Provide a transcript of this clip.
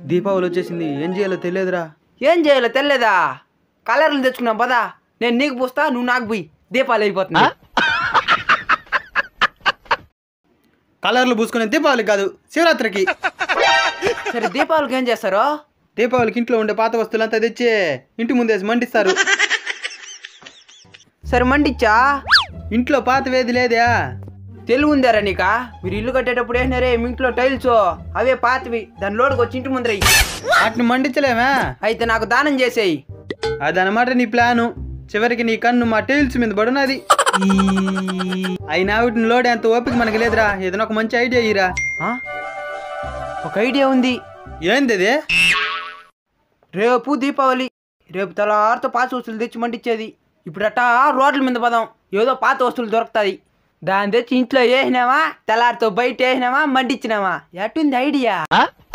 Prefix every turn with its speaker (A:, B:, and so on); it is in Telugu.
A: దీపావళి వచ్చేసింది ఏం చేయాలో తెలియదురా
B: ఏం చేయాలో తెలియదా కలర్లు తెచ్చుకున్నాం పదా నేను నీకు పూస్తా నువ్వు నాకు పోయి దీపాలు అయిపోతుంది
A: కలర్లు పూసుకునే దీపావళి కాదు శివరాత్రికి
B: సరే దీపావళికి ఏం చేస్తారు
A: దీపావళికి ఇంట్లో ఉండే పాత వస్తువులంతా తెచ్చి ఇంటి ముందేసి మండిస్తారు
B: సరే మండిచ్చా
A: ఇంట్లో పాత వేది లేదే
B: తెలుగు ఉందారా నీకా మీరు ఇల్లు కట్టేటప్పుడు వేసినారే మీ ఇంట్లో టైల్స్ అవే పాతవి దాని లోడుకు వచ్చి ఇంటి ముందర
A: వాటిని మండించలేమా
B: అయితే నాకు దానం చేసేయి
A: అదనమాట నీ ప్లాను చివరికి నీ కన్ను మా టైల్స్ మీద పడున్నది అయినా వీటిని లోడే అంత ఓపిక మనకి లేదురా ఏదైనా ఒక మంచి ఐడియా ఇరా
B: ఆ? ఒక ఐడియా ఉంది
A: ఏంది అది
B: రేపు దీపావళి రేపు తెల్లారితో పాత వస్తువులు తెచ్చి మండిచ్చేది ఇప్పుడు అట్టా రోడ్ల మీద పదాం ఏదో పాత వస్తువులు దొరుకుతాయి దాన్ని తెచ్చి ఇంట్లో వేసినామా తెల్లారితో బయట వేసినామా మండిచ్చినామా ఎట్టుంది ఐడియా